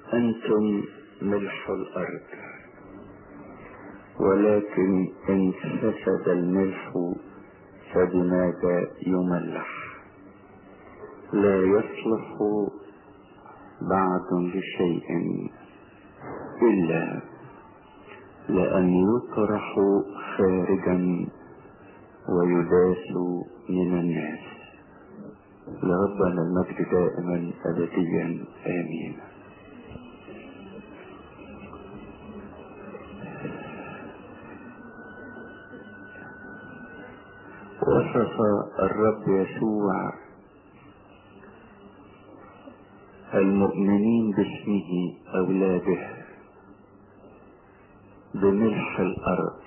أنتم ملح الأرض ولكن إن فسد الملح فبماذا يملح لا يصلح بعد لشيء إلا لأن يطرح خارجا ويداس من الناس لربنا المجد دائما أبديا آمين وصف الرب يسوع المؤمنين باسمه أولاده بملح الأرض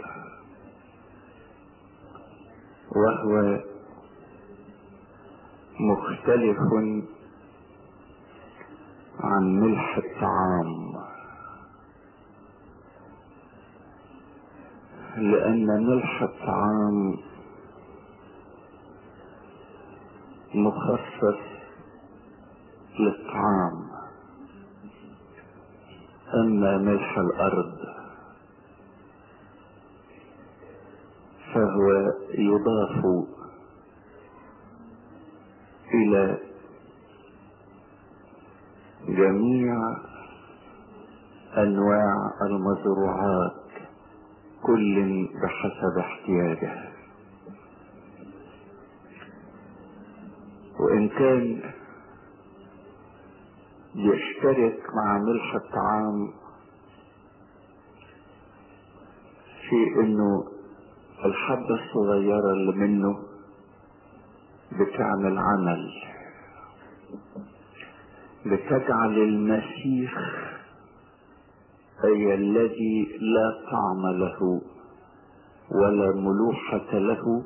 وهو مختلف عن ملح الطعام لأن ملح الطعام مخصص للطعام أما ملح الأرض فهو يضاف إلى جميع أنواع المزروعات كل بحسب احتياجه وإن كان يشترك مع ملح الطعام في انه الحبة الصغيرة اللي منه بتعمل عمل بتجعل المسيخ أي الذي لا طعم له ولا ملوحة له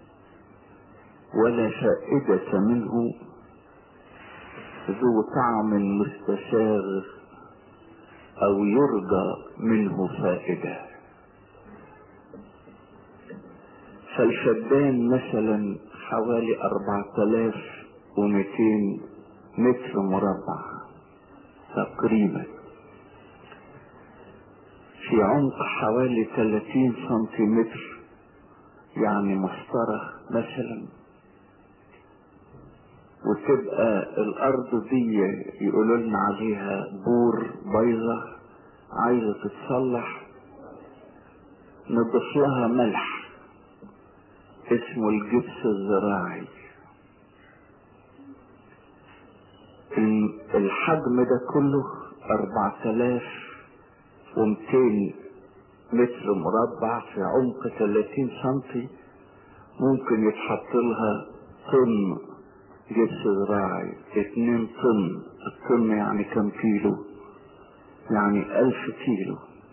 ولا فائدة منه ذو طعم مستساغ أو يرجى منه فائدة فالفدان مثلا حوالي أربعة آلاف ومئتين متر مربع تقريبا في عمق حوالي 30 سنتيمتر يعني مسطرة مثلا وتبقى الارض دي يقولوا لنا عليها بور بيضة عايزة تتصلح نضيف لها ملح اسمه الجبس الزراعي الحجم ده كله أربعة آلاف ومتين متر مربع في عمق 30 سنتي ممكن يتحط لها طن جبس زراعي اتنين طن الطن يعني كم كيلو يعني ألف كيلو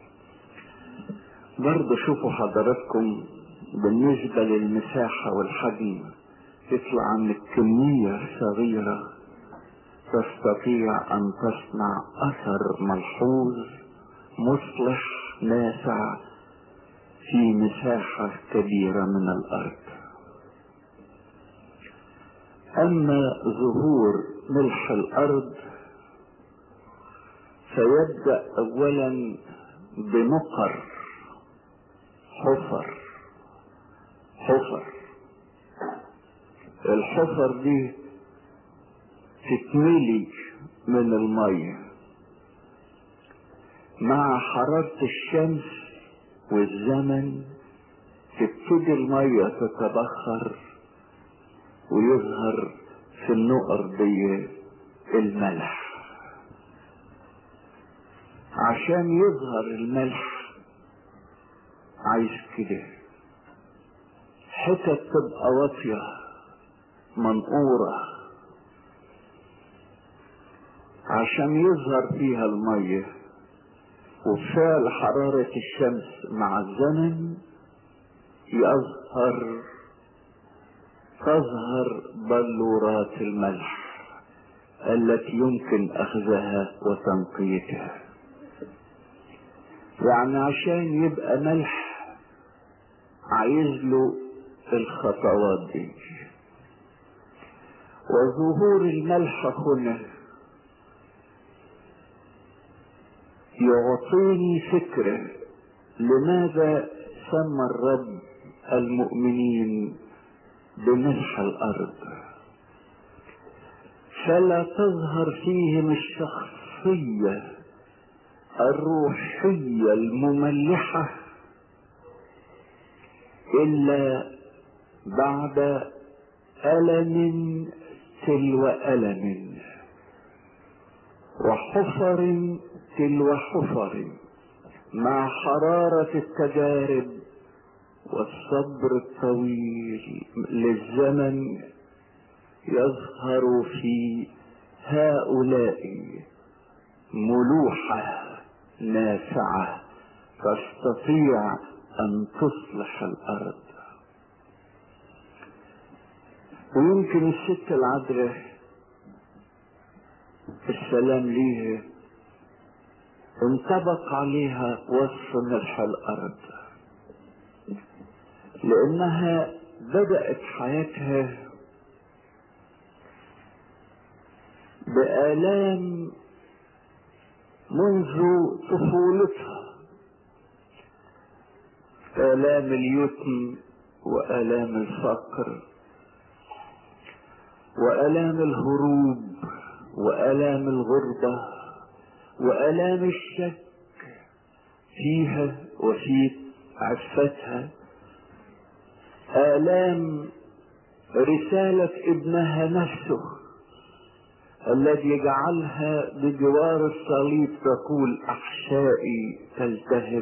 برضه شوفوا حضراتكم بالنسبة للمساحة والحجم يطلع ان الكمية صغيرة تستطيع ان تصنع اثر ملحوظ مصلح نافع في مساحة كبيرة من الارض اما ظهور ملح الارض فيبدأ اولا بنقر حفر حفر الحفر دي تتملي من المية مع حرارة الشمس والزمن تبتدي المية تتبخر ويظهر في النقر دي الملح عشان يظهر الملح عايز كده حتت تبقى واطية منقورة عشان يظهر فيها المية وبفعل حرارة الشمس مع الزمن يظهر تظهر بلورات الملح التي يمكن اخذها وتنقيتها يعني عشان يبقى ملح عايز له الخطوات دي وظهور الملح هنا يعطيني فكرة لماذا سمى الرب المؤمنين بملح الأرض فلا تظهر فيهم الشخصية الروحية المملحة إلا بعد ألم تلو ألم وحفر تلو حفر مع حرارة التجارب والصبر الطويل للزمن يظهر في هؤلاء ملوحة نافعة تستطيع أن تصلح الأرض ويمكن الست العذراء السلام ليها انطبق عليها وصف ملح الأرض لأنها بدأت حياتها بآلام منذ طفولتها آلام اليتم وآلام الفقر وآلام الهروب وآلام الغربة وآلام الشك فيها وفي عفتها آلام رسالة ابنها نفسه الذي جعلها بجوار الصليب تقول أحشائي تلتهب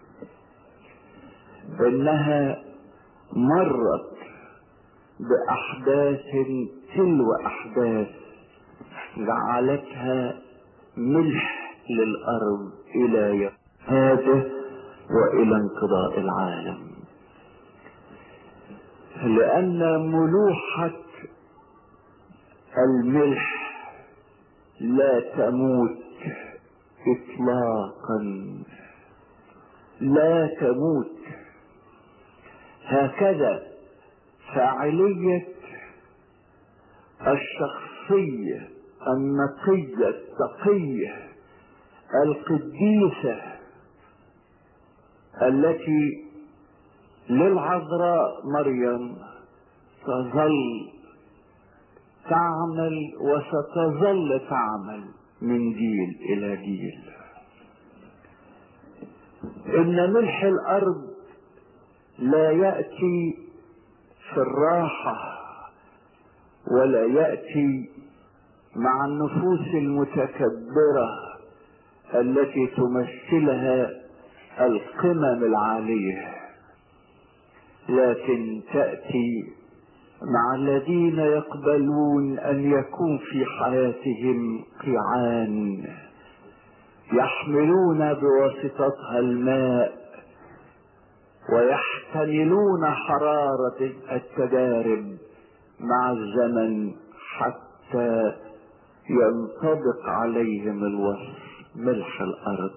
إنها مرت بأحداث تلو أحداث جعلتها ملح للأرض إلى يوم هذا وإلى انقضاء العالم لأن ملوحة الملح لا تموت إطلاقا لا تموت هكذا فاعلية الشخصية النقية التقية القديسة التي للعذراء مريم تظل تعمل وستظل تعمل من جيل الى جيل ان ملح الارض لا ياتي في الراحه ولا ياتي مع النفوس المتكبره التي تمثلها القمم العاليه لكن تاتي مع الذين يقبلون ان يكون في حياتهم قيعان يحملون بواسطتها الماء ويحتملون حرارة التجارب مع الزمن حتى ينطبق عليهم الوصف ملح الأرض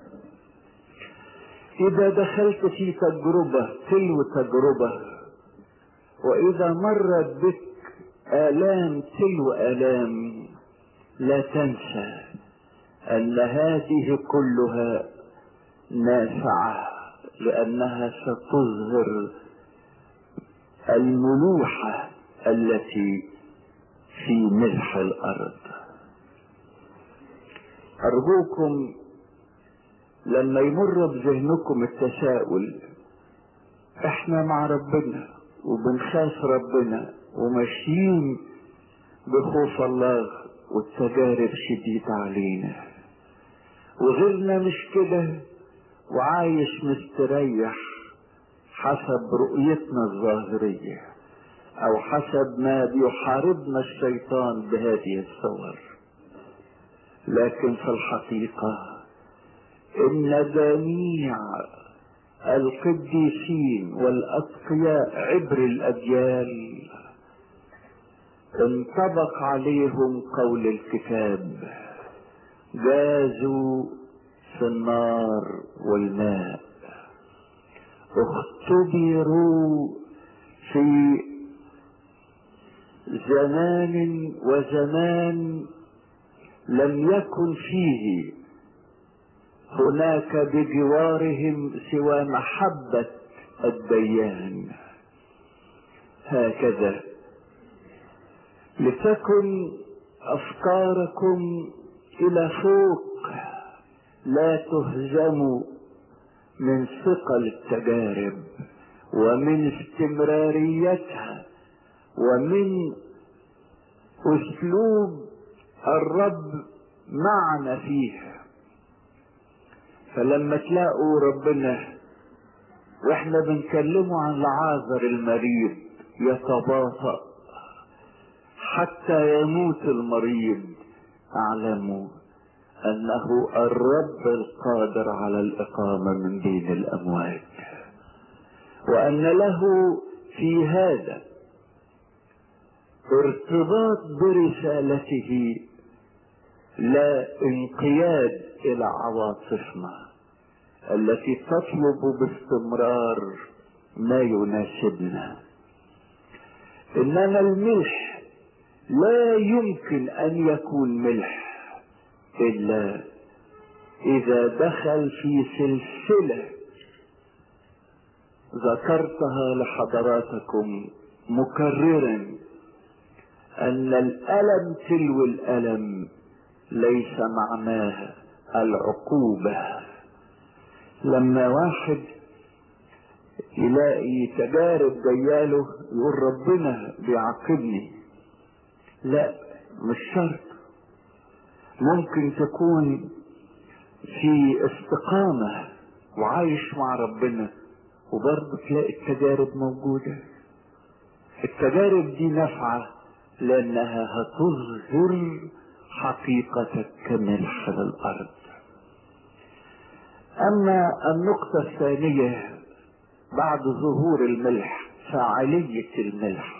إذا دخلت في تجربة تلو تجربة وإذا مرت بك آلام تلو آلام لا تنسى أن هذه كلها نافعة لأنها ستظهر الملوحة التي في ملح الأرض أرجوكم لما يمر بذهنكم التساؤل احنا مع ربنا وبنخاف ربنا وماشيين بخوف الله والتجارب شديدة علينا وغيرنا مش كده وعايش مستريح حسب رؤيتنا الظاهرية او حسب ما بيحاربنا الشيطان بهذه الصور لكن في الحقيقة ان جميع القديسين والأتقياء عبر الأجيال انطبق عليهم قول الكتاب جازوا في النار والماء اختبروا في زمان وزمان لم يكن فيه هناك بجوارهم سوى محبة الديان هكذا لتكن افكاركم الى فوق لا تهزموا من ثقل التجارب ومن استمراريتها ومن اسلوب الرب معنا فيها فلما تلاقوا ربنا واحنا بنكلمه عن العازر المريض يتباطأ حتى يموت المريض اعلموا انه الرب القادر على الاقامة من بين الاموات وان له في هذا ارتباط برسالته لا انقياد الى عواطفنا التي تطلب باستمرار ما يناسبنا انما الملح لا يمكن ان يكون ملح الا اذا دخل في سلسله ذكرتها لحضراتكم مكررا ان الالم تلو الالم ليس معناه العقوبه لما واحد يلاقي تجارب جياله يقول ربنا بيعاقبني لا مش شرط ممكن تكون في استقامة وعايش مع ربنا وبرضه تلاقي التجارب موجودة التجارب دي نافعة لأنها هتظهر حقيقتك كملح للأرض أما النقطة الثانية بعد ظهور الملح فعالية الملح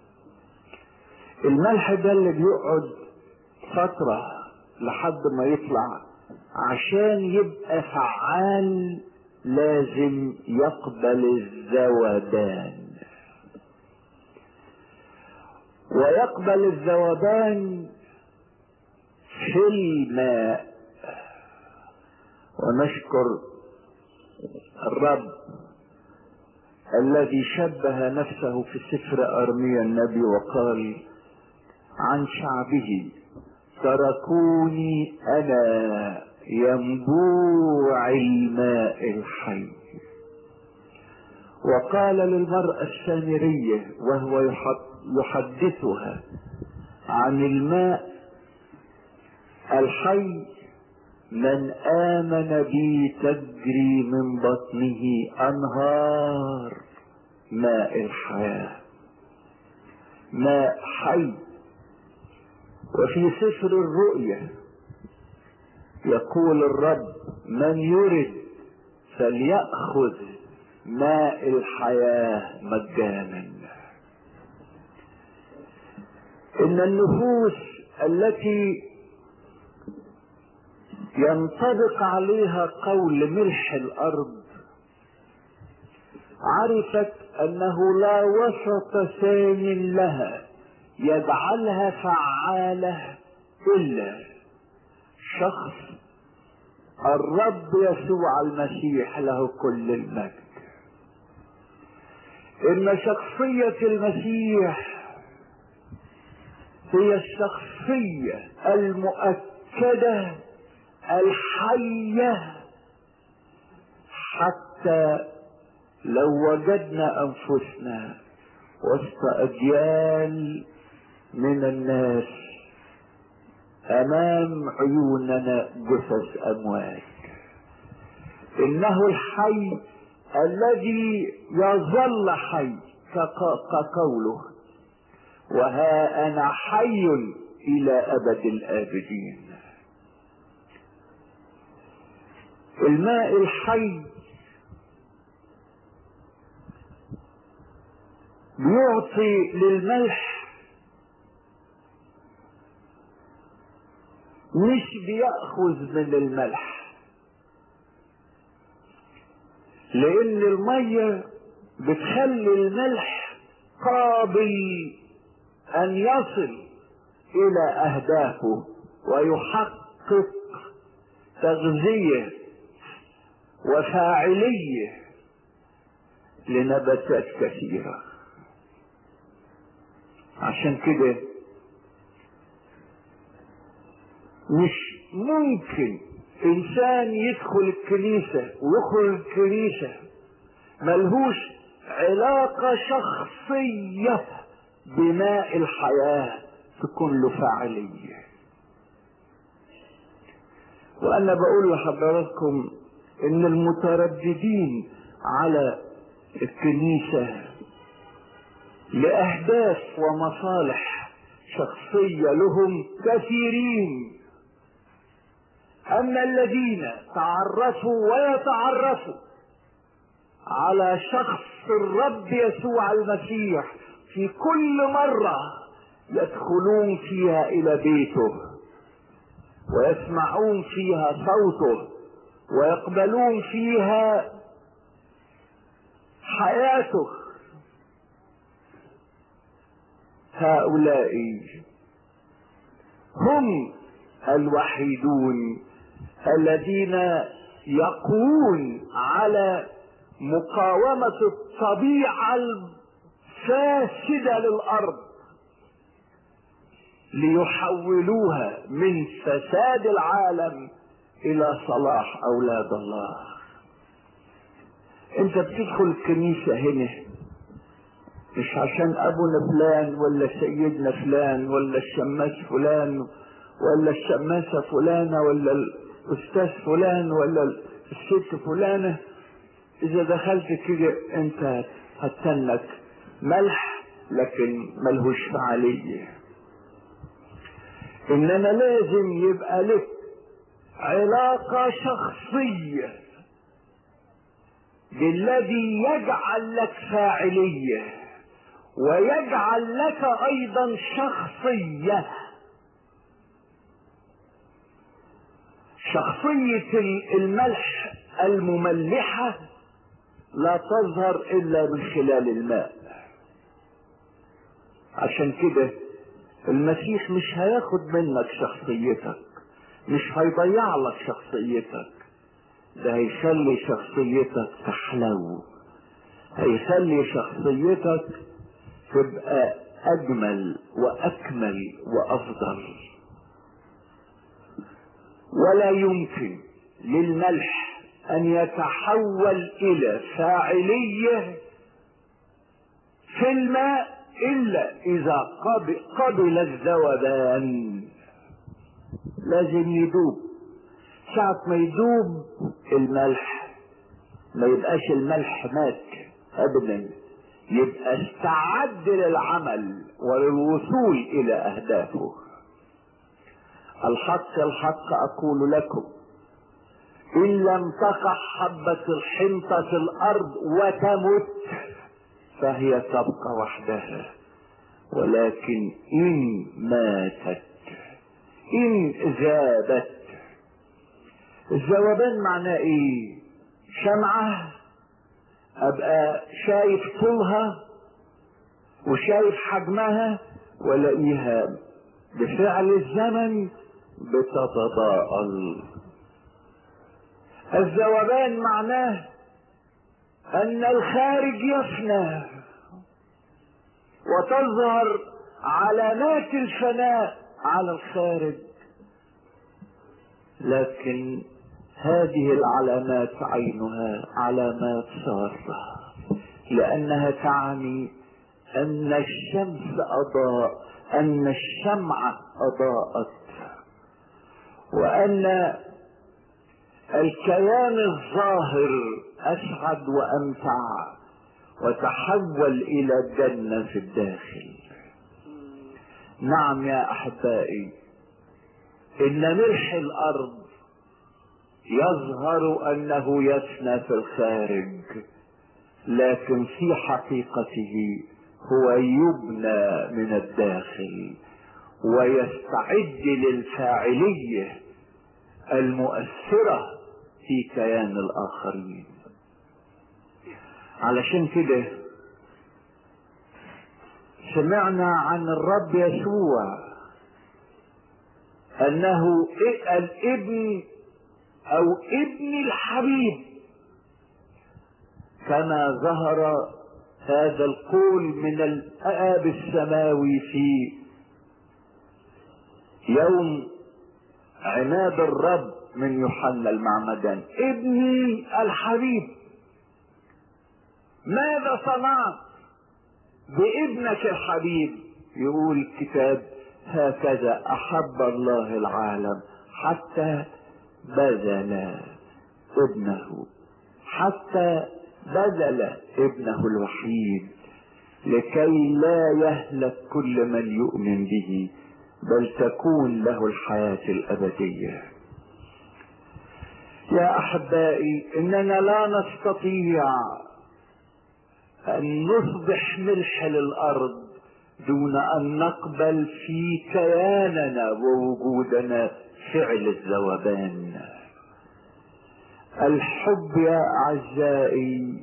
الملح ده اللي بيقعد فترة لحد ما يطلع عشان يبقى فعال لازم يقبل الذوبان ويقبل الذوبان في الماء ونشكر الرب الذي شبه نفسه في سفر ارميا النبي وقال عن شعبه تركوني انا ينبوع الماء الحي وقال للمرأة السامرية وهو يحدثها عن الماء الحي من آمن بي تجري من بطنه أنهار ماء الحياة ماء حي وفي سفر الرؤيا يقول الرب من يرد فليأخذ ماء الحياة مجانا إن النفوس التي ينطبق عليها قول ملح الارض عرفت انه لا وسط ثان لها يجعلها فعاله الا شخص الرب يسوع المسيح له كل المجد ان شخصيه المسيح هي الشخصيه المؤكده الحية حتى لو وجدنا أنفسنا وسط أجيال من الناس أمام عيوننا جثث أموات إنه الحي الذي يظل حي كقوله وها أنا حي إلى أبد الآبدين الماء الحي بيعطي للملح مش بيأخذ من الملح لأن المية بتخلي الملح قابل أن يصل إلى أهدافه ويحقق تغذية وفاعليه لنباتات كثيره عشان كده مش ممكن انسان يدخل الكنيسة ويخرج الكنيسة ملهوش علاقة شخصية بماء الحياة تكون له فاعلية وانا بقول لحضراتكم ان المترددين على الكنيسة لأهداف ومصالح شخصية لهم كثيرين أما الذين تعرفوا ويتعرفوا على شخص الرب يسوع المسيح في كل مرة يدخلون فيها إلى بيته ويسمعون فيها صوته ويقبلون فيها حياته هؤلاء هم الوحيدون الذين يقوون على مقاومة الطبيعة الفاسدة للأرض ليحولوها من فساد العالم إلى صلاح أولاد الله أنت بتدخل الكنيسة هنا مش عشان ابونا فلان ولا سيدنا فلان ولا الشماس فلان ولا الشماسة فلانة ولا الاستاذ فلان ولا الست فلانة اذا دخلت كده انت هتنك ملح لكن ملهوش فعالية انما لازم يبقى لك علاقة شخصية بالذي يجعل لك فاعليه ويجعل لك ايضا شخصية شخصية الملح المملحة لا تظهر الا من خلال الماء عشان كده المسيح مش هياخد منك شخصيتك مش هيضيع لك شخصيتك ده هيخلي شخصيتك تحلو هيخلي شخصيتك تبقى اجمل واكمل وافضل ولا يمكن للملح ان يتحول الى فاعليه في الماء الا اذا قبل الذوبان لازم يدوب ساعة ما يدوب الملح ما يبقاش الملح مات ابدا يبقى استعد للعمل وللوصول الى اهدافه الحق الحق اقول لكم ان لم تقع حبة الحنطة في الارض وتمت فهي تبقى وحدها ولكن ان ماتت ان ذابت الذوبان معناه ايه شمعه ابقى شايف طولها وشايف حجمها والاقيها بفعل الزمن بتتضاءل الذوبان معناه ان الخارج يفنى وتظهر علامات الفناء على الخارج لكن هذه العلامات عينها علامات سارة لأنها تعني أن الشمس أضاء أن الشمعة أضاءت وأن الكيان الظاهر أسعد وأمتع وتحول إلى جنة في الداخل نعم يا أحبائي إن ملح الأرض يظهر انه يفنى في الخارج لكن في حقيقته هو يبنى من الداخل ويستعد للفاعليه المؤثره في كيان الاخرين علشان كده سمعنا عن الرب يسوع انه الابن او ابن الحبيب كما ظهر هذا القول من الآب السماوي في يوم عناد الرب من يوحنا المعمدان ابني الحبيب ماذا صنعت بابنك الحبيب يقول الكتاب هكذا احب الله العالم حتى بذل ابنه حتى بذل ابنه الوحيد لكي لا يهلك كل من يؤمن به بل تكون له الحياة الأبدية يا أحبائي إننا لا نستطيع أن نصبح ملح للأرض دون أن نقبل في كياننا ووجودنا فعل الذوبان الحب يا أعزائي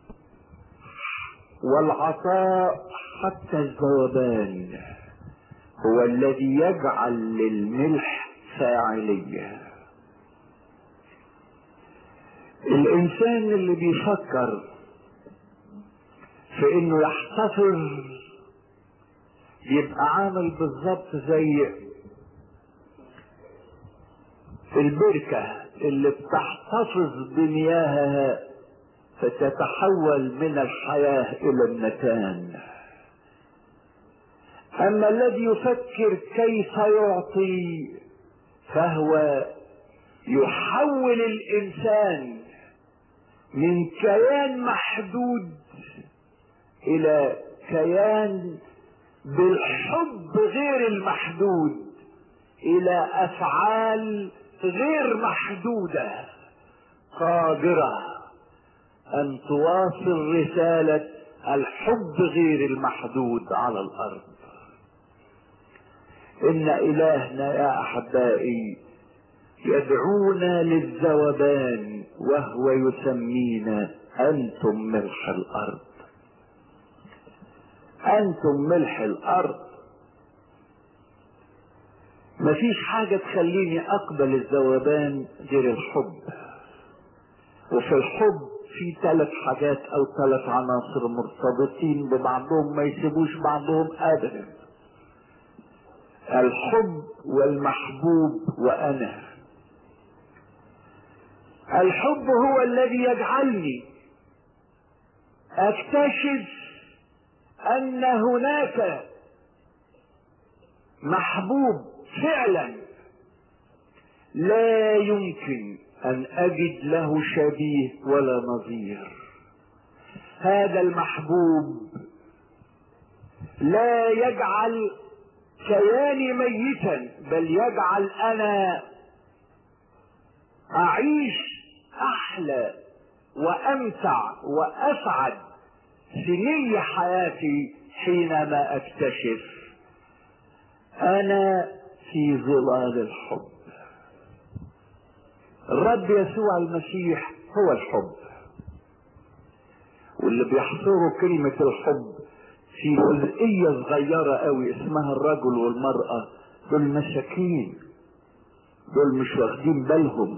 والعطاء حتى الذوبان هو الذي يجعل للملح فاعليه الانسان اللي بيفكر في انه يحتفظ يبقى عامل بالظبط زي البركة اللي بتحتفظ بمياهها فتتحول من الحياة الى النتان اما الذي يفكر كيف يعطي فهو يحول الانسان من كيان محدود الى كيان بالحب غير المحدود الى افعال غير محدوده قادره ان تواصل رساله الحب غير المحدود على الارض ان الهنا يا احبائي يدعونا للذوبان وهو يسمينا انتم ملح الارض انتم ملح الارض مفيش حاجة تخليني اقبل الذوبان غير الحب وفي الحب في ثلاث حاجات او ثلاث عناصر مرتبطين ببعضهم ما يسيبوش بعضهم ابدا الحب والمحبوب وانا الحب هو الذي يجعلني اكتشف ان هناك محبوب فعلا لا يمكن ان اجد له شبيه ولا نظير هذا المحبوب لا يجعل كياني ميتا بل يجعل انا اعيش احلى وامتع واسعد سني حياتي حينما اكتشف انا في ظلال الحب الرب يسوع المسيح هو الحب واللي بيحصروا كلمة الحب في جزئية صغيرة قوي اسمها الرجل والمرأة دول مساكين دول مش واخدين بالهم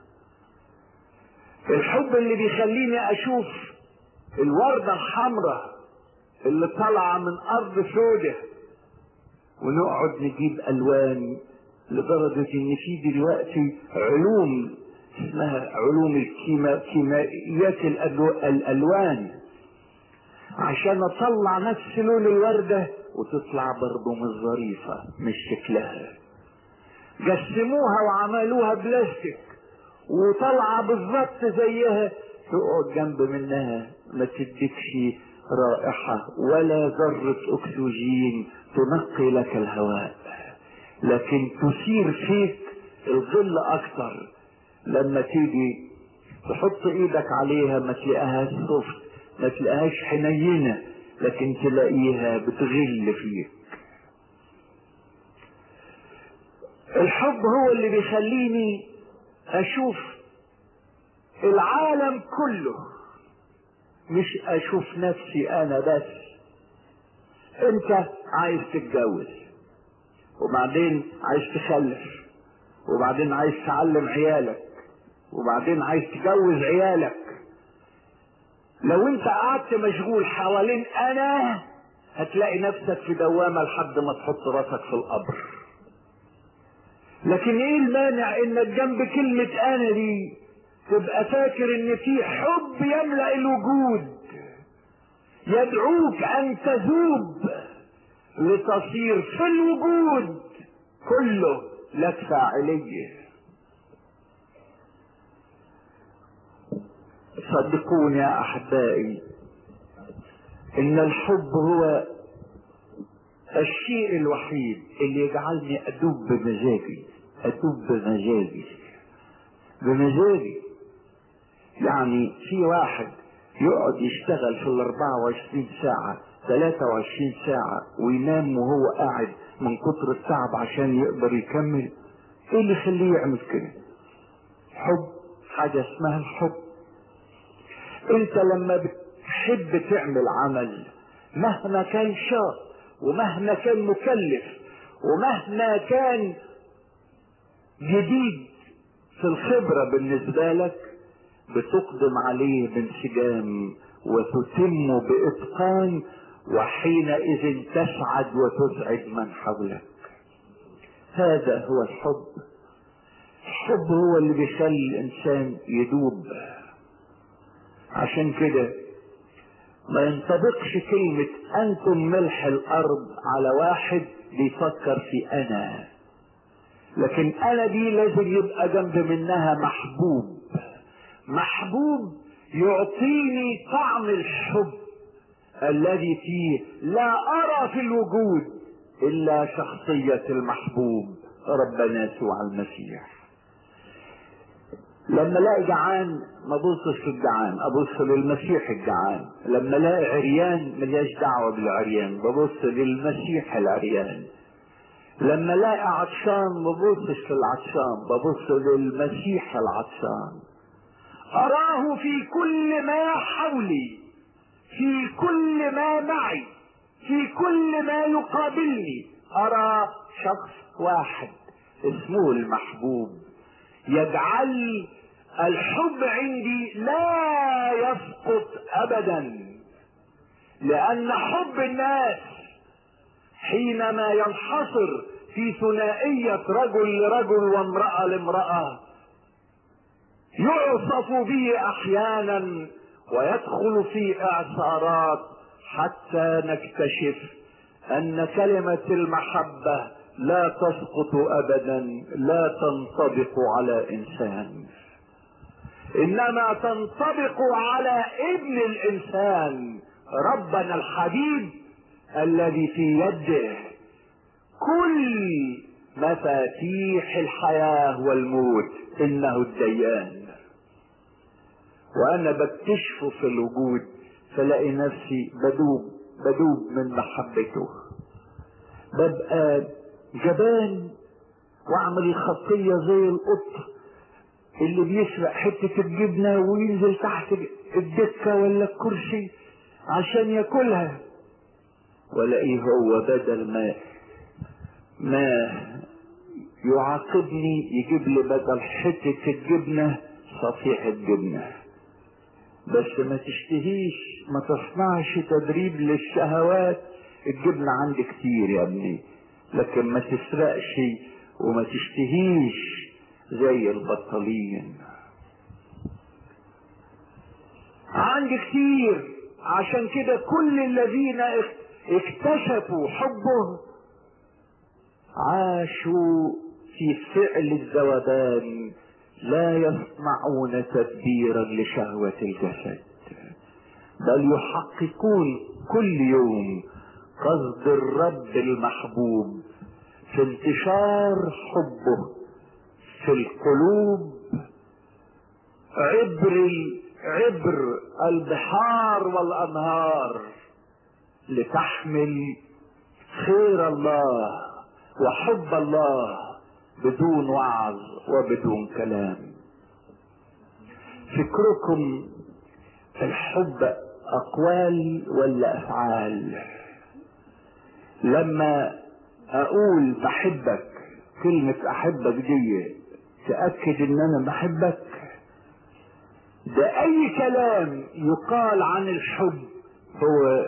الحب اللي بيخليني اشوف الوردة الحمراء اللي طالعة من ارض سودة ونقعد نجيب الوان لدرجة ان في دلوقتي علوم اسمها علوم الكيميائيات الالوان عشان اطلع نفس لون الوردة وتطلع برضه مش ظريفة مش شكلها قسموها وعملوها بلاستيك وطالعة بالظبط زيها تقعد جنب منها ما تديكش رائحة ولا ذرة أكسجين تنقي لك الهواء لكن تثير فيك الظل أكتر لما تيجي تحط إيدك عليها ما تلاقيهاش صفت ما تلاقيهاش حنينة لكن تلاقيها بتغل فيك الحب هو اللي بيخليني اشوف العالم كله مش اشوف نفسي انا بس انت عايز تتجوز وبعدين عايز تخلف وبعدين عايز تعلم عيالك وبعدين عايز تجوز عيالك لو انت قعدت مشغول حوالين انا هتلاقي نفسك في دوامة لحد ما تحط راسك في القبر لكن ايه المانع انك جنب كلمة انا دي تبقى فاكر ان في حب يملأ الوجود يدعوك ان تذوب لتصير في الوجود كله لك فاعليه صدقوني يا احبائي ان الحب هو الشيء الوحيد اللي يجعلني ادوب بمزاجي ادوب بمزاجي بمزاجي يعني في واحد يقعد يشتغل في ال 24 ساعة 23 ساعة وينام وهو قاعد من كتر التعب عشان يقدر يكمل ايه اللي يخليه يعمل كده حب حاجة اسمها الحب انت لما بتحب تعمل عمل مهما كان شاق ومهما كان مكلف ومهما كان جديد في الخبرة بالنسبة لك بتقدم عليه بانسجام وتتم بإتقان وحينئذ تسعد وتسعد من حولك هذا هو الحب الحب هو اللي بيخلي الإنسان يدوب عشان كده ما ينطبقش كلمة أنتم ملح الأرض على واحد بيفكر في أنا لكن أنا دي لازم يبقى جنب منها محبوب محبوب يعطيني طعم الحب الذي فيه لا أرى في الوجود إلا شخصية المحبوب ربنا يسوع المسيح لما الاقي جعان ما ابصش في الجعان ابص للمسيح الجعان لما الاقي عريان ملياش دعوه بالعريان ببص للمسيح العريان لما الاقي عطشان ما ببصش في العطشان ببص للمسيح العطشان اراه في كل ما حولي في كل ما معي في كل ما يقابلني ارى شخص واحد اسمه المحبوب يجعل الحب عندي لا يسقط ابدا لان حب الناس حينما ينحصر في ثنائية رجل لرجل وامرأة لامرأة يعصف به احيانا ويدخل في اعصارات حتى نكتشف ان كلمة المحبة لا تسقط ابدا لا تنطبق على انسان انما تنطبق على ابن الانسان ربنا الحبيب الذي في يده كل مفاتيح الحياه والموت انه الديان وانا بكتشفه في الوجود فلاقي نفسي بدوب بدوب من محبته ببقى جبان واعمل الخطية زي القط اللي بيسرق حتة الجبنة وينزل تحت الدكة ولا الكرسي عشان ياكلها ولاقيه هو بدل ما ما يعاقبني يجيب لي بدل حتة الجبنة صفيحة جبنة بس ما تشتهيش ما تصنعش تدريب للشهوات الجبنة عندي كتير يا ابني لكن ما تسرقش وما تشتهيش زي البطالين عندي كتير عشان كده كل الذين اكتشفوا حبه عاشوا في فعل الذوبان لا يصنعون تدبيرا لشهوة الجسد بل يحققون كل يوم قصد الرب المحبوب في انتشار حبه في القلوب عبر عبر البحار والانهار لتحمل خير الله وحب الله بدون وعظ وبدون كلام فكركم الحب اقوال ولا افعال لما اقول بحبك كلمة احبك دي تأكد ان انا بحبك ده اي كلام يقال عن الحب هو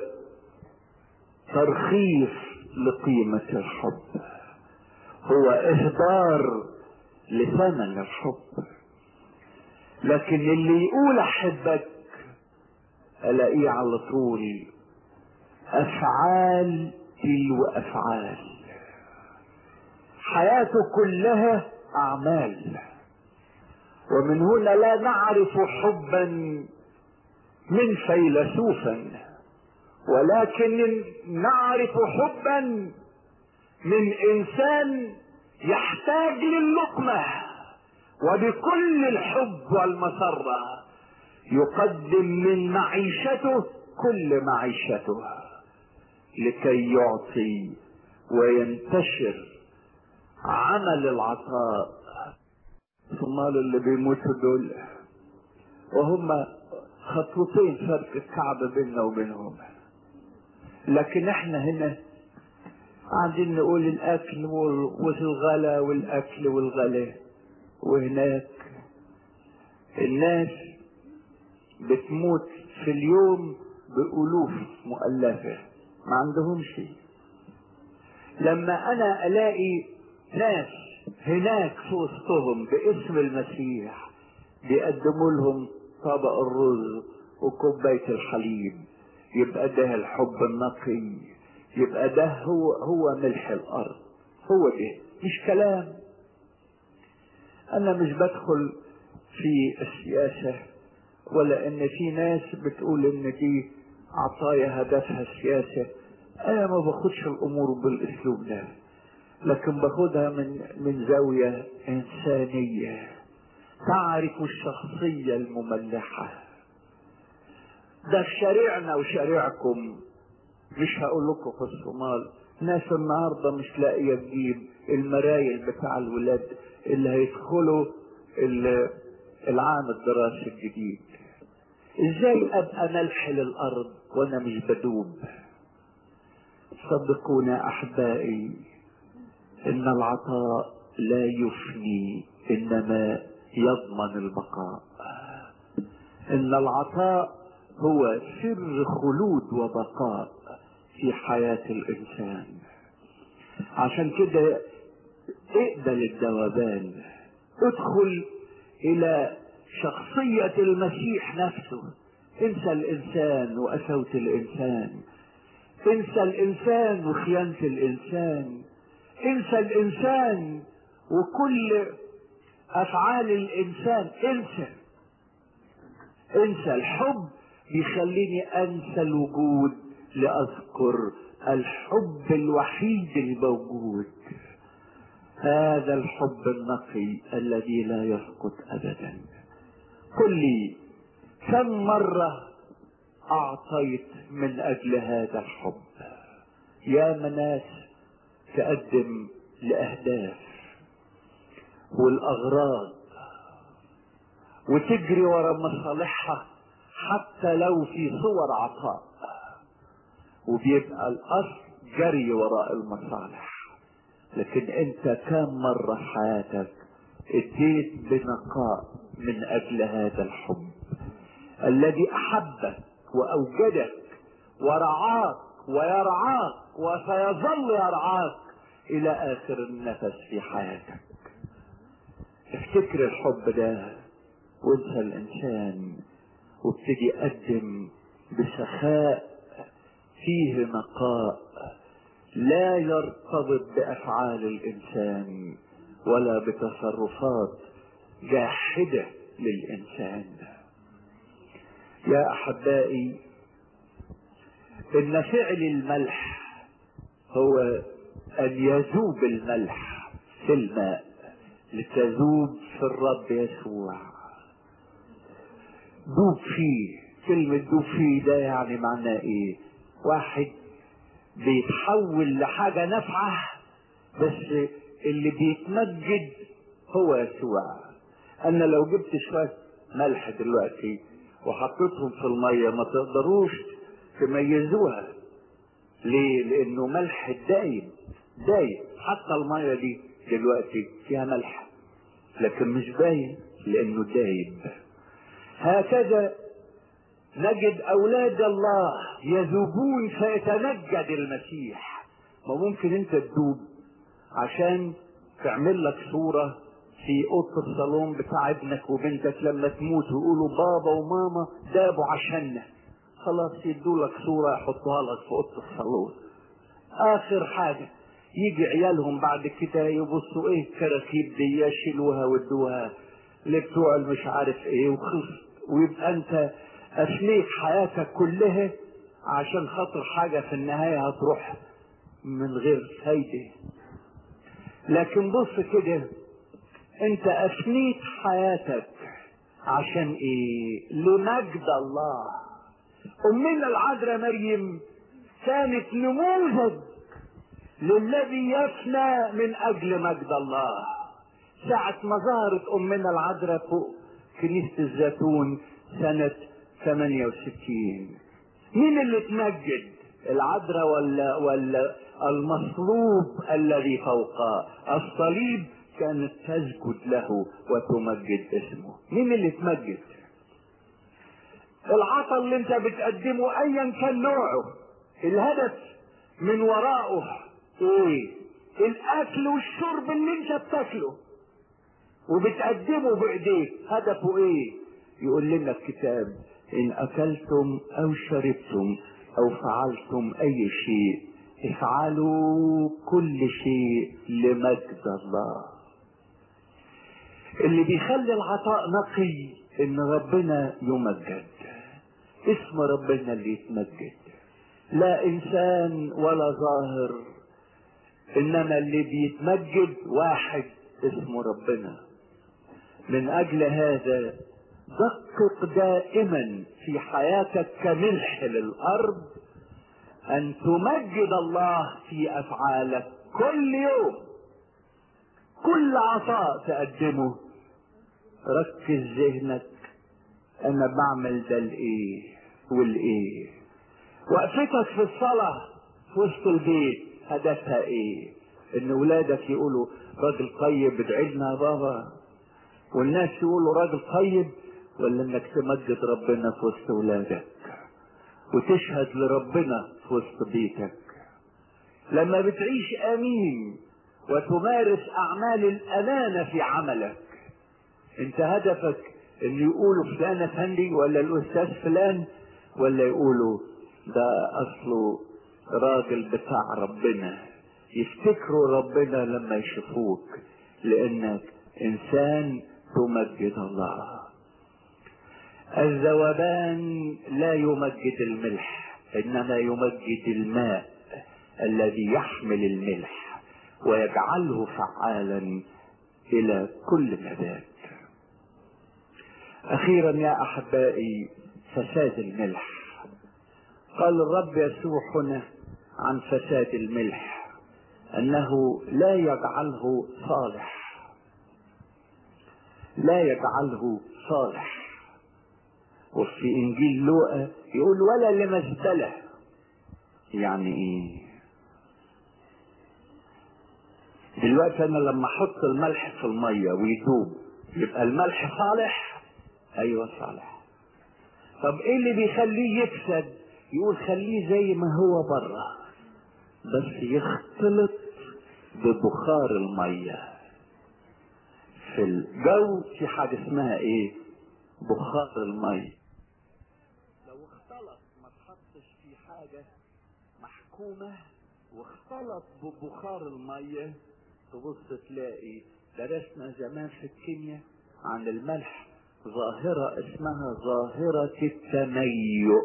ترخيص لقيمة الحب هو اهدار لثمن الحب لكن اللي يقول احبك الاقيه على طول افعال تلو افعال حياته كلها اعمال ومن هنا لا نعرف حبا من فيلسوفا ولكن نعرف حبا من انسان يحتاج للقمه وبكل الحب والمسره يقدم من معيشته كل معيشته لكي يعطي وينتشر عمل العطاء الصومال اللي بيموتوا دول وهم خطوتين فرق الكعب بيننا وبينهم لكن احنا هنا قاعدين نقول الاكل والغلا والاكل والغلا وهناك الناس بتموت في اليوم بألوف مؤلفة ما عندهم شيء لما أنا ألاقي ناس هناك في وسطهم باسم المسيح بيقدموا لهم طبق الرز وكوباية الحليب يبقى ده الحب النقي يبقى ده هو هو ملح الأرض هو ده مش كلام أنا مش بدخل في السياسة ولا ان في ناس بتقول ان دي عطايا هدفها السياسة انا ما باخدش الامور بالاسلوب ده لكن باخدها من من زاوية انسانية تعرف الشخصية المملحة ده شريعنا وشريعكم مش هقول لكم في الصومال ناس النهارده مش لاقيه تجيب المرايل بتاع الولاد اللي هيدخلوا العام الدراسي الجديد ازاي ابقى ملح للارض وانا مش بدوب صدقونا احبائي ان العطاء لا يفني انما يضمن البقاء ان العطاء هو سر خلود وبقاء في حياة الانسان عشان كده اقبل الذوبان ادخل الى شخصية المسيح نفسه انسى الانسان وقسوة الانسان انسى الانسان وخيانة الانسان انسى الانسان وكل افعال الانسان انسى انسى الحب بيخليني انسى الوجود لاذكر الحب الوحيد الموجود هذا الحب النقي الذي لا يسقط ابدا قل لي كم مرة اعطيت من اجل هذا الحب يا مناس تقدم لاهداف والاغراض وتجري ورا مصالحها حتى لو في صور عطاء وبيبقى الاصل جري وراء المصالح لكن انت كم مرة في حياتك اديت بنقاء من اجل هذا الحب الذي احبك واوجدك ورعاك ويرعاك وسيظل يرعاك الى اخر النفس في حياتك افتكر الحب ده وانسى الانسان وابتدي قدم بسخاء فيه نقاء لا يرتبط بافعال الانسان ولا بتصرفات جاحده للانسان يا احبائي ان فعل الملح هو ان يذوب الملح في الماء لتذوب في الرب يسوع دوب فيه كلمة دوب فيه ده يعني معناه ايه واحد بيتحول لحاجة نافعة بس اللي بيتمجد هو يسوع انا لو جبت شوية ملح دلوقتي وحطيتهم في المية ما تقدروش تميزوها ليه لانه ملح دايب دايب حتى المية دي دلوقتي فيها ملح لكن مش باين لانه دايب هكذا نجد اولاد الله يذوبون فيتنجد المسيح ما ممكن انت تدوب عشان تعمل لك صورة في اوضه الصالون بتاع ابنك وبنتك لما تموت ويقولوا بابا وماما دابوا عشاننا خلاص يدوا لك صورة يحطوها لك في اوضه الصالون اخر حاجة يجي عيالهم بعد كده يبصوا ايه الكراكيب دي يشيلوها ويدوها لبتوع مش عارف ايه وخلص ويبقى انت افنيت حياتك كلها عشان خاطر حاجة في النهاية هتروح من غير فايدة لكن بص كده انت افنيت حياتك عشان ايه لمجد الله امنا العذراء مريم كانت نموذج للذي يفنى من اجل مجد الله ساعة ما ظهرت امنا العذراء فوق كنيسة الزيتون سنة 68 مين اللي تمجد العذراء ولا ولا المصلوب الذي فوق الصليب كانت تسجد له وتمجد اسمه مين اللي تمجد العطا اللي انت بتقدمه ايا كان نوعه الهدف من وراءه ايه الاكل والشرب اللي انت بتاكله وبتقدمه بايديك هدفه ايه يقول لنا الكتاب ان اكلتم او شربتم او فعلتم اي شيء افعلوا كل شيء لمجد الله اللي بيخلي العطاء نقي ان ربنا يمجد اسم ربنا اللي يتمجد لا انسان ولا ظاهر انما اللي بيتمجد واحد اسمه ربنا من اجل هذا دقق دائما في حياتك كملح للارض ان تمجد الله في افعالك كل يوم كل عطاء تقدمه ركز ذهنك انا بعمل ده لايه والايه وقفتك في الصلاة في وسط البيت هدفها ايه ان ولادك يقولوا راجل طيب ادعي لنا يا بابا والناس يقولوا راجل طيب ولا انك تمجد ربنا في وسط ولادك وتشهد لربنا في وسط بيتك لما بتعيش امين وتمارس اعمال الامانه في عملك انت هدفك ان يقولوا فلان افندي ولا الاستاذ فلان ولا يقولوا ده اصله راجل بتاع ربنا يفتكروا ربنا لما يشوفوك لانك انسان تمجد الله الذوبان لا يمجد الملح انما يمجد الماء الذي يحمل الملح ويجعله فعالا الى كل نبات اخيرا يا احبائي فساد الملح قال الرب يسوع هنا عن فساد الملح انه لا يجعله صالح لا يجعله صالح وفي انجيل لوقا يقول ولا لمزبله يعني ايه دلوقتي انا لما احط الملح في الميه ويدوب يبقى الملح صالح ايوه صالح طب ايه اللي بيخليه يفسد يقول خليه زي ما هو بره بس يختلط ببخار الميه في الجو في حاجه اسمها ايه بخار الميه لو اختلط ما تحطش في حاجه محكومه واختلط ببخار الميه تبص تلاقي درسنا زمان في الكيمياء عن الملح ظاهرة اسمها ظاهرة التميؤ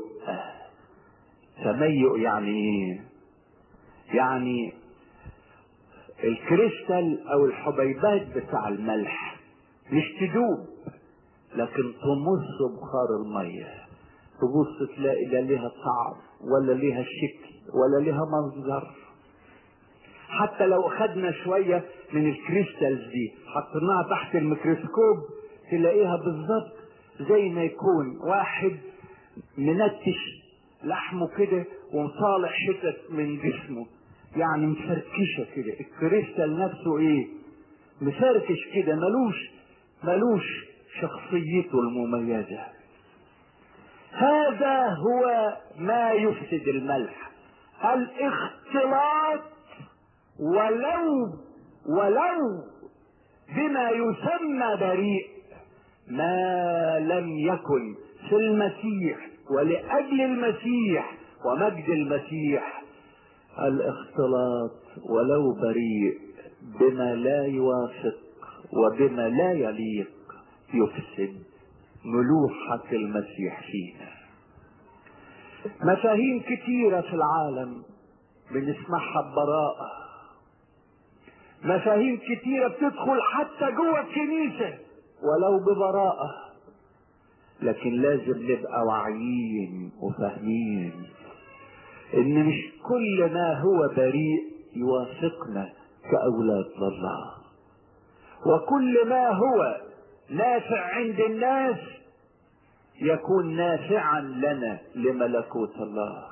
تميؤ يعني ايه يعني الكريستال او الحبيبات بتاع الملح مش تدوب لكن تمص بخار المية تبص تلاقي لا ليها طعم ولا ليها شكل ولا ليها منظر حتى لو اخدنا شوية من الكريستالز دي حطيناها تحت الميكروسكوب تلاقيها بالظبط زي ما يكون واحد منتش لحمه كده ومطالع حتت من جسمه يعني مفركشة كده الكريستال نفسه ايه مفركش كده ملوش ملوش شخصيته المميزة هذا هو ما يفسد الملح الاختلاط ولو ولو بما يسمى بريء ما لم يكن في المسيح ولاجل المسيح ومجد المسيح الاختلاط ولو بريء بما لا يوافق وبما لا يليق يفسد ملوحة المسيح فينا مفاهيم كتيرة في العالم بنسمعها ببراءة مفاهيم كتيرة بتدخل حتى جوه الكنيسة ولو ببراءة لكن لازم نبقى واعيين وفاهمين ان مش كل ما هو بريء يوافقنا كاولاد الله وكل ما هو نافع عند الناس يكون نافعا لنا لملكوت الله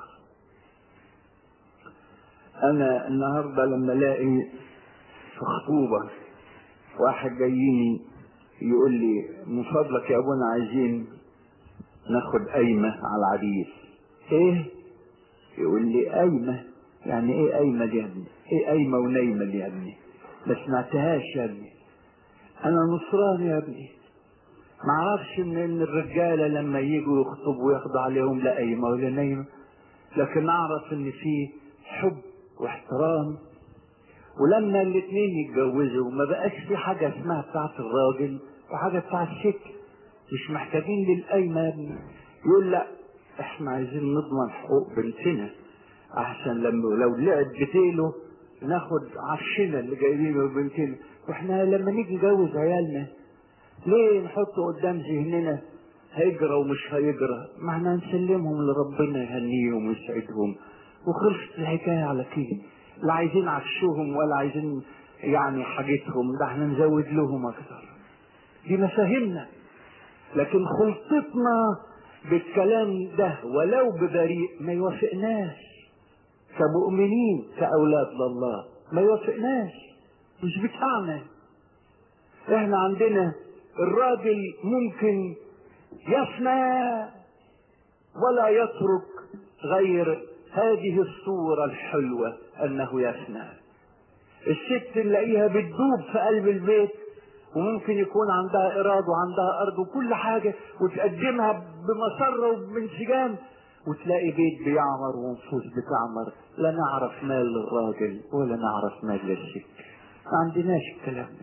انا النهارده لما الاقي في خطوبه واحد جايني يقول لي من فضلك يا ابونا عايزين ناخد قايمه على العريس ايه يقول لي قايمه يعني ايه قايمه دي يا ابني ايه قايمه ونايمه دي يا ابني ما سمعتهاش يا ابني انا نصراني يا ابني ما اعرفش ان ان الرجاله لما يجوا يخطبوا ياخدوا عليهم لا قايمه ولا نايمه لكن اعرف ان في حب واحترام ولما الاثنين يتجوزوا ما بقاش في حاجه اسمها بتاعت الراجل وحاجه بتاعت الست مش محتاجين للقايمه يا ابني يقول لا احنا عايزين نضمن حقوق بنتنا احسن لما لو لعب بتيله ناخد عشنا اللي جايبينه بنتنا واحنا لما نيجي نجوز عيالنا ليه نحطه قدام ذهننا هيجرى ومش هيجرى ما احنا نسلمهم لربنا يهنيهم ويسعدهم وخلصت الحكايه على كده لا عايزين عفشهم ولا عايزين يعني حاجتهم ده احنا نزود لهم اكتر دي مفاهيمنا لكن خلطتنا بالكلام ده ولو ببريء ما يوافقناش كمؤمنين كأولاد لله ما يوافقناش مش بتاعنا احنا عندنا الراجل ممكن يفنى ولا يترك غير هذه الصورة الحلوة انه يفنى الست نلاقيها بتدوب في قلب البيت وممكن يكون عندها إراد وعندها أرض وكل حاجة وتقدمها بمسرة وبانسجام وتلاقي بيت بيعمر ونفوس بتعمر لا نعرف مال للراجل ولا نعرف مال للست ما عندناش الكلام ده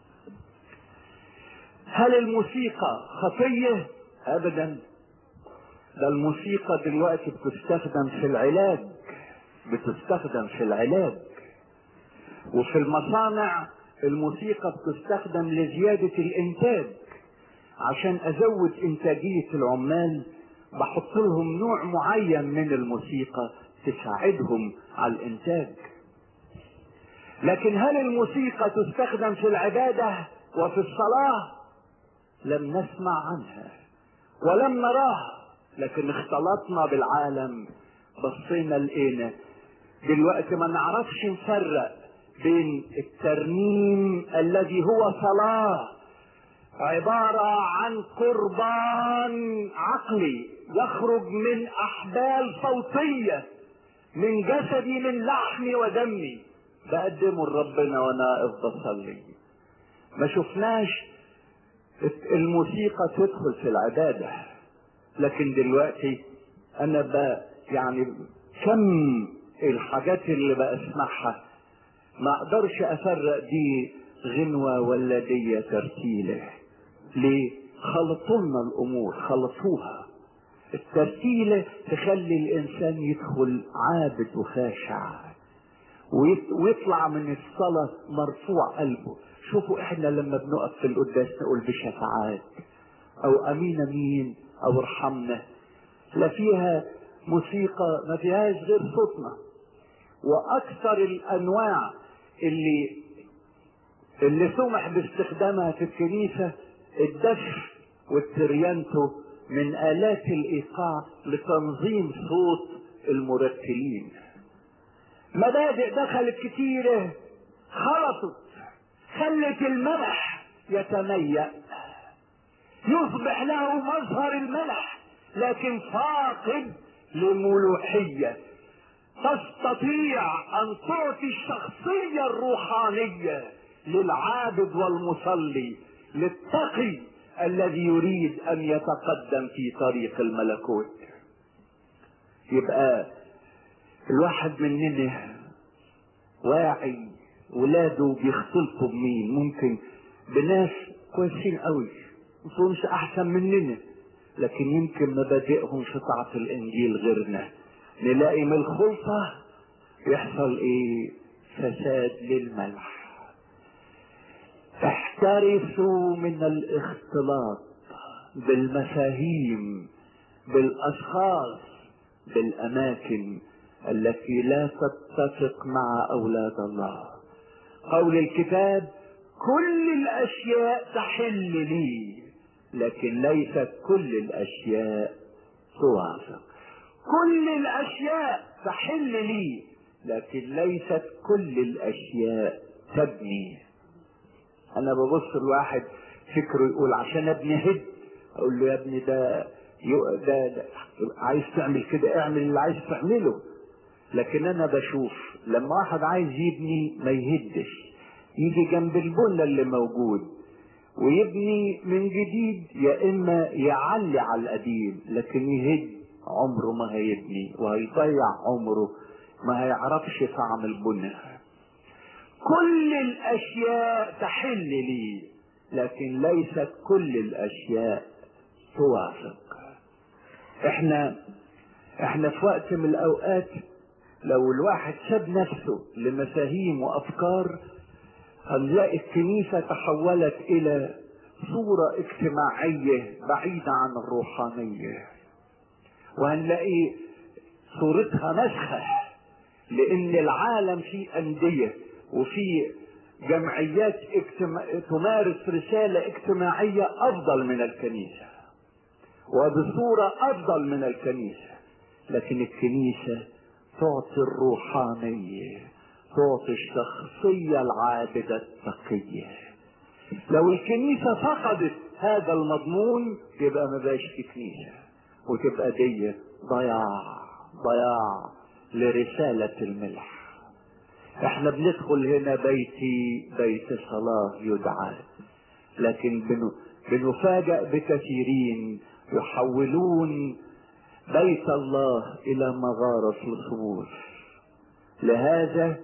هل الموسيقى خطية؟ أبدا ده الموسيقى دلوقتي بتستخدم في العلاج بتستخدم في العلاج وفي المصانع الموسيقى بتستخدم لزيادة الإنتاج عشان أزود إنتاجية العمال بحط لهم نوع معين من الموسيقى تساعدهم على الإنتاج لكن هل الموسيقى تستخدم في العبادة وفي الصلاة لم نسمع عنها ولم نراها لكن اختلطنا بالعالم بصينا لقينا دلوقتي ما نعرفش نفرق بين الترنيم الذي هو صلاة عبارة عن قربان عقلي يخرج من أحبال صوتية من جسدي من لحمي ودمي بقدمه لربنا وانا اقف بصلي ما شفناش الموسيقى تدخل في العبادة لكن دلوقتي انا ب يعني كم الحاجات اللي بسمعها ما اقدرش افرق دي غنوة ولا دي ترتيلة ليه خلطوا لنا الامور خلطوها الترتيلة تخلي الانسان يدخل عابد وخاشع ويطلع من الصلاة مرفوع قلبه شوفوا احنا لما بنقف في القداس نقول بشفاعات او امين امين او ارحمنا لا فيها موسيقى ما فيهاش غير صوتنا واكثر الانواع اللي اللي سمح باستخدامها في الكنيسة الدف والتريانتو من آلات الإيقاع لتنظيم صوت المرتلين مبادئ دخلت كتيرة خلطت خلت الملح يتميأ يصبح له مظهر الملح لكن فاقد لملوحية تستطيع أن تعطي الشخصية الروحانية للعابد والمصلي للتقي الذي يريد أن يتقدم في طريق الملكوت يبقى الواحد مننا واعي ولاده بيختلطوا بمين ممكن بناس كويسين قوي مش احسن مننا لكن يمكن مبادئهم في طاعة الانجيل غيرنا نلاقي من الخلطة يحصل ايه فساد للملح احترسوا من الاختلاط بالمفاهيم بالاشخاص بالاماكن التي لا تتفق مع اولاد الله قول الكتاب كل الاشياء تحل لي لكن ليست كل الاشياء توافق كل الاشياء تحل لي لكن ليست كل الاشياء تبني انا ببص الواحد فكره يقول عشان ابني هد اقول له يا ابني ده ده, ده عايز تعمل كده اعمل اللي عايز تعمله لكن انا بشوف لما واحد عايز يبني ما يهدش يجي جنب البنى اللي موجود ويبني من جديد يا اما يعلي على القديم لكن يهد عمره ما هيبني وهيضيع عمره ما هيعرفش طعم البنى كل الاشياء تحل لي لكن ليست كل الاشياء توافق احنا احنا في وقت من الاوقات لو الواحد ساب نفسه لمفاهيم وافكار هنلاقي الكنيسة تحولت الى صورة اجتماعية بعيدة عن الروحانية وهنلاقي صورتها مسخة لان العالم فيه اندية وفي جمعيات اجتماع... تمارس رسالة اجتماعية افضل من الكنيسة وبصورة افضل من الكنيسة لكن الكنيسة تعطي الروحانية تعطي الشخصية العابدة التقية لو الكنيسة فقدت هذا المضمون يبقى ما بقاش في كنيسة وتبقى دي ضياع ضياع لرسالة الملح احنا بندخل هنا بيتي بيت صلاة يدعى لكن بن... بنفاجأ بكثيرين يحولون بيت الله الى مغارة الصبور لهذا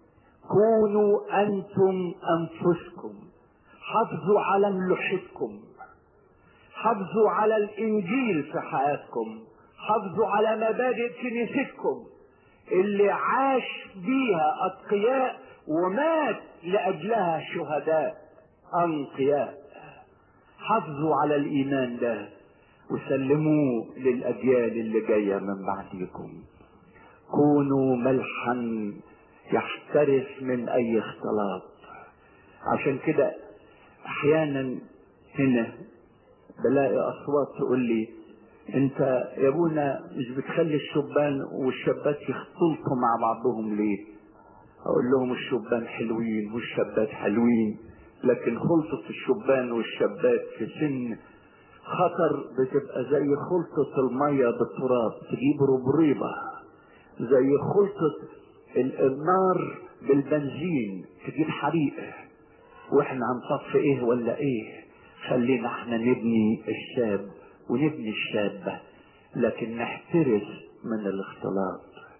كونوا انتم انفسكم حافظوا على ملوحتكم حافظوا على الانجيل في حياتكم حافظوا على مبادئ كنيستكم اللي عاش بيها اتقياء ومات لاجلها شهداء انقياء حافظوا على الايمان ده وسلموه للاجيال اللي جايه من بعدكم كونوا ملحا يحترس من اي اختلاط عشان كده احيانا هنا بلاقي اصوات تقول لي انت يا ابونا مش بتخلي الشبان والشابات يختلطوا مع بعضهم ليه اقول لهم الشبان حلوين والشابات حلوين لكن خلطة الشبان والشابات في سن خطر بتبقى زي خلطة المية بالتراب تجيب ربريبة زي خلطة النار بالبنزين تجيب حريق واحنا هنطفي ايه ولا ايه خلينا احنا نبني الشاب ونبني الشابة لكن نحترس من الاختلاط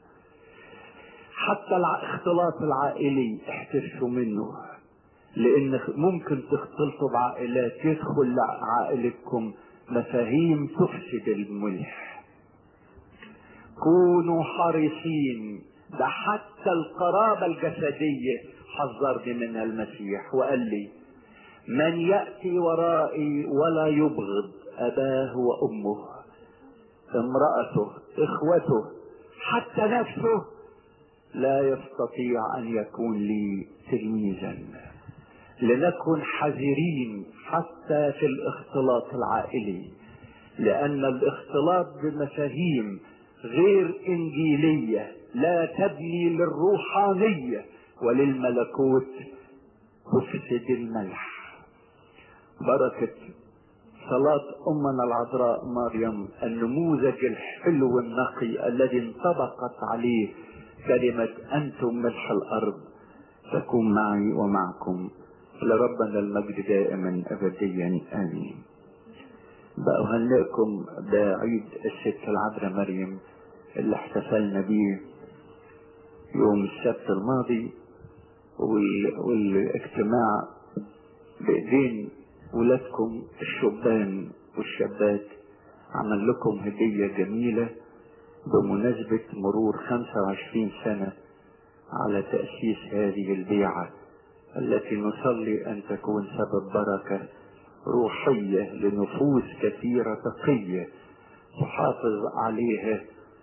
حتى الاختلاط العائلي احترسوا منه لان ممكن تختلطوا بعائلات يدخل عائلتكم مفاهيم تفسد الملح كونوا حريصين ده حتى القرابة الجسدية حذرني منها المسيح وقال لي من يأتي ورائي ولا يبغض أباه وأمه امرأته إخوته حتى نفسه لا يستطيع أن يكون لي تلميذا لنكن حذرين حتى في الاختلاط العائلي لأن الاختلاط بمفاهيم غير إنجيلية لا تبني للروحانية وللملكوت تفسد الملح بركة صلاة أمنا العذراء مريم النموذج الحلو النقي الذي انطبقت عليه كلمة أنتم ملح الأرض تكون معي ومعكم لربنا المجد دائما أبديا آمين بأهنئكم بعيد الست العذراء مريم اللي احتفلنا بيه يوم السبت الماضي وال... والاجتماع بإيدين ولادكم الشبان والشابات عمل لكم هدية جميلة بمناسبة مرور 25 سنة على تأسيس هذه البيعة التي نصلي أن تكون سبب بركة روحية لنفوس كثيرة تقية تحافظ عليها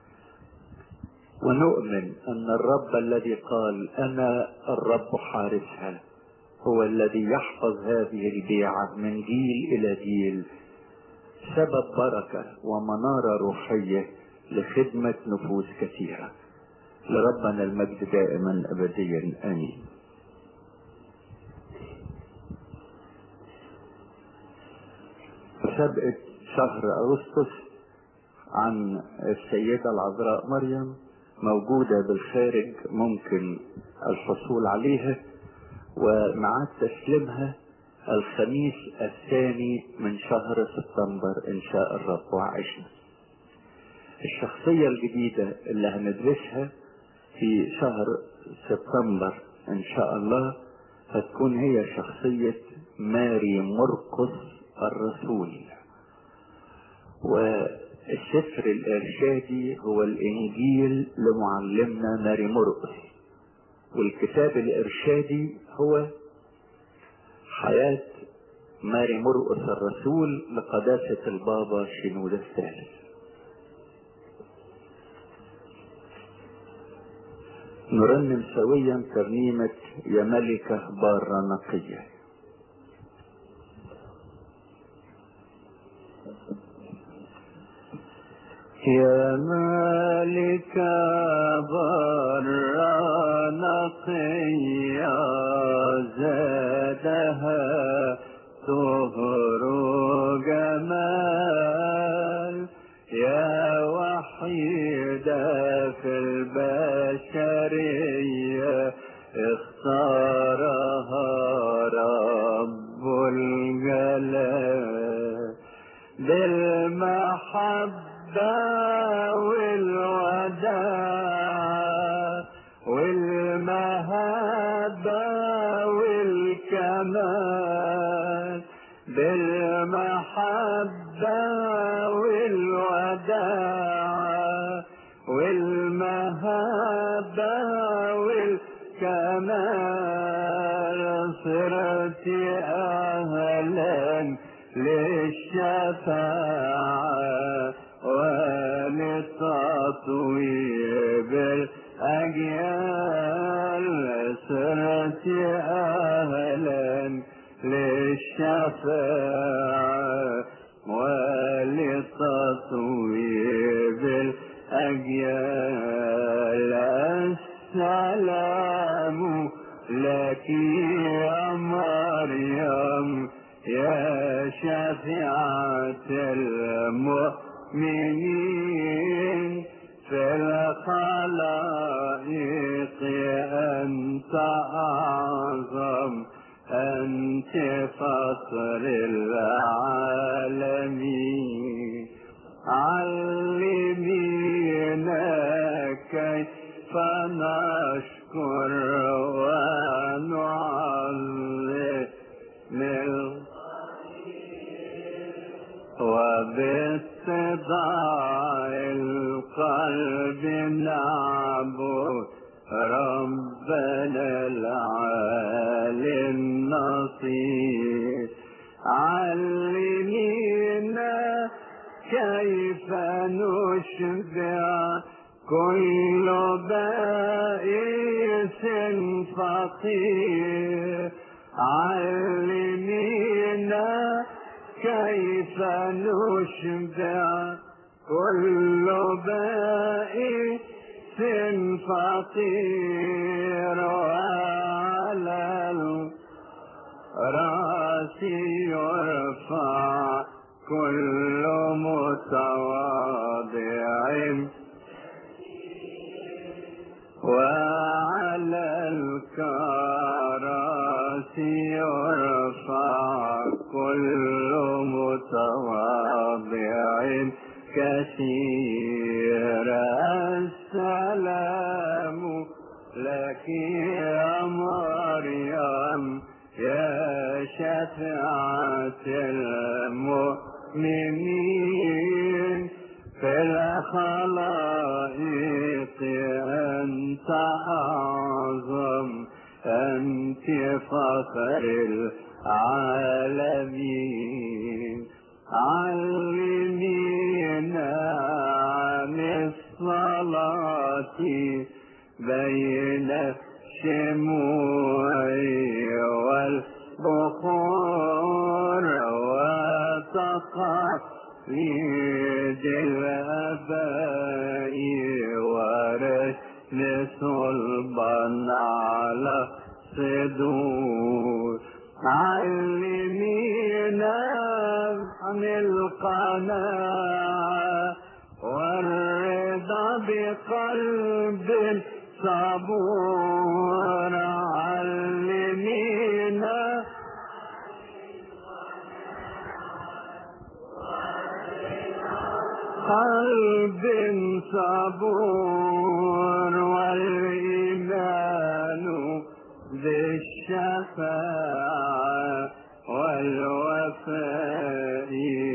ونؤمن أن الرب الذي قال أنا الرب حارسها هو الذي يحفظ هذه البيعة من جيل إلى جيل سبب بركة ومنارة روحية لخدمة نفوس كثيرة لربنا المجد دائما أبديا آمين سبقت شهر أغسطس عن السيدة العذراء مريم موجودة بالخارج ممكن الحصول عليها ومعاد تسليمها الخميس الثاني من شهر سبتمبر إن شاء الرب وعشنا الشخصية الجديدة اللي هندرسها في شهر سبتمبر إن شاء الله هتكون هي شخصية ماري مرقس الرسول والسفر الإرشادي هو الإنجيل لمعلمنا ماري مرقس والكتاب الإرشادي هو حياة ماري مرقس الرسول لقداسة البابا شنود الثالث نرنم سويا ترنيمة يا ملكة بارة نقية يا مالك برا نقيا زادها طهر جمال يا وحيدة في البشرية اختارها رب الجلال بالمحبة والوداع والمهابة والكمال بالمحبة والوداع والمهابة والكمال صرت أهلا للشفاعة ولتطويب الأجيال صرت أهلا للشفاعة ولتطويب الأجيال السلام لك يا مريم يا شفيعة المؤمنين في الخلائق أنت أعظم أنت فخر العالمين علمينا كيف نشكر ونعظم وباتضاع القلب نعبد ربنا العالي النصير علمينا كيف نشبع كل بائس فقير علمينا كيف نشبع كل بائس فقير وعلى الراس يرفع كل متواضع وعلى الكراسي يرفع كل متواضع كثير السلام لك يا مريم يا شفاعة المؤمنين في الخلائق أنت أعظم أنت فخر العالمين علمينا عن الصلاة بين الشموع والبخور وتقليد الآباء ورسل صلبا على صدور علمينا عن القناعة والرضا بقلب صبور علمينا قلب صبور والإيمان بالشفاعة والوفاء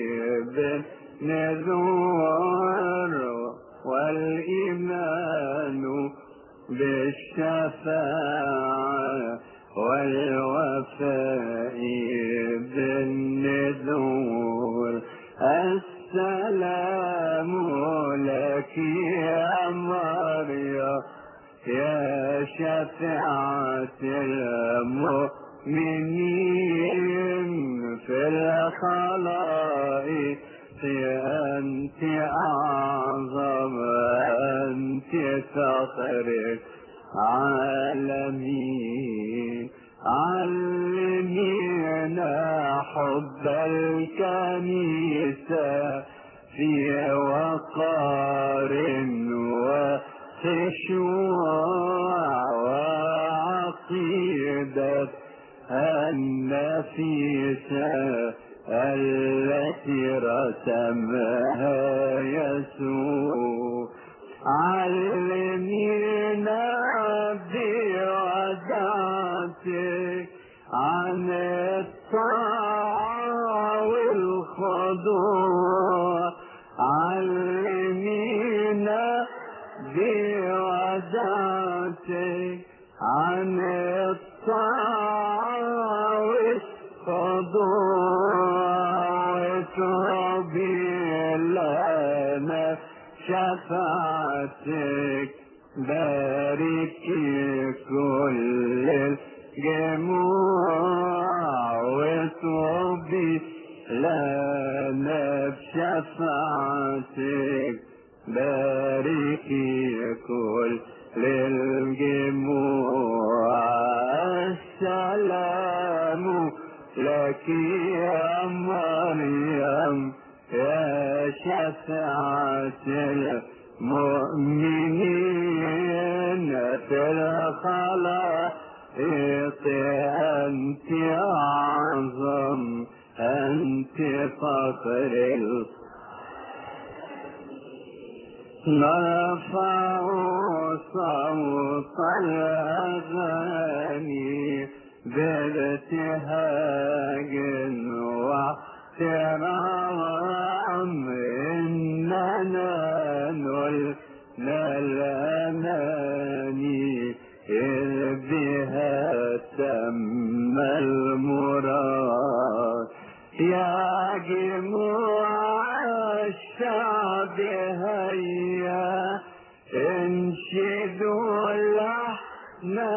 بالنذور والإيمان بالشفاعة والوفاء بالنذور السلام لك يا مريم يا شفاعة المؤمنين في الخلائق أنت أعظم أنت تخرج عالمين علمينا حب الكنيسة في وقار وخشوع وعقيدة النفيسة التي رسمها يسوع علمينا بودعتك عن الطاعة والخضوع علمينا بودعتك عن الطاعة والخضوع وتربي لنا شفاعتك باركي كل الجموع وتربي لنا بشفاعتك باركي كل للجموع السلام لك يا مريم يا شفاعة المؤمنين في الخلائق أنت أعظم أنت فخر نرفع صوت الأغاني بابتهاج واحترام إننا نلنا الأماني إذ بها تم المراد يا جموع الشعب هيا انشدوا لحنا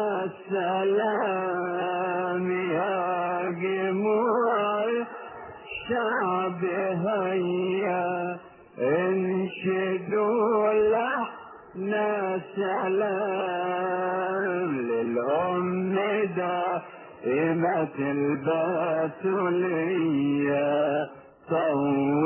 السلام يا جموع الشعب هيا انشدوا لحنا سلام للأم دائمة البتولية طول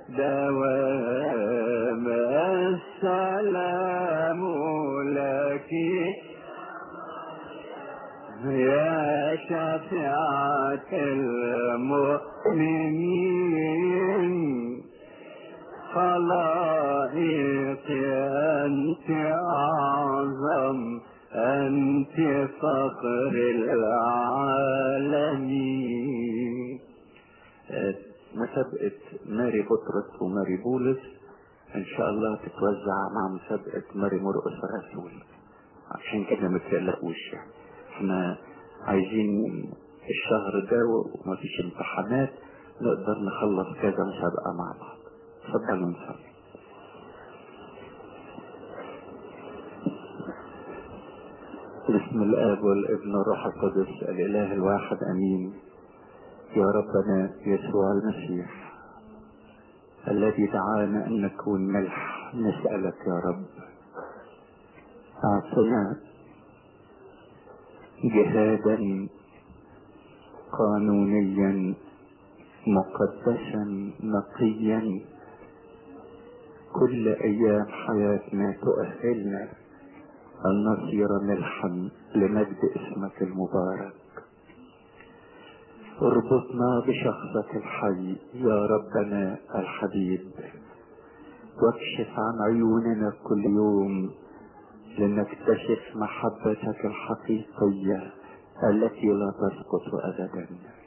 دوام السلام لك يا شفيعة المؤمنين خلائق أنت أعظم أنت فخر العالمين مسابقة ماري بطرس وماري بولس ان شاء الله تتوزع مع مسابقة ماري مرقس الرسول عشان كده ما تقلقوش يعني احنا عايزين الشهر ده ومفيش امتحانات نقدر نخلص كذا مسابقة مع بعض اتفضلوا نصلي بسم الاب والابن والروح القدس الاله الواحد امين يا ربنا يسوع المسيح الذي دعانا ان نكون ملح نسالك يا رب اعطنا جهادا قانونيا مقدسا نقيا كل ايام حياتنا تؤهلنا ان نصير ملحا لمجد اسمك المبارك اربطنا بشخصك الحي يا ربنا الحبيب واكشف عن عيوننا كل يوم لنكتشف محبتك الحقيقية التي لا تسقط أبدا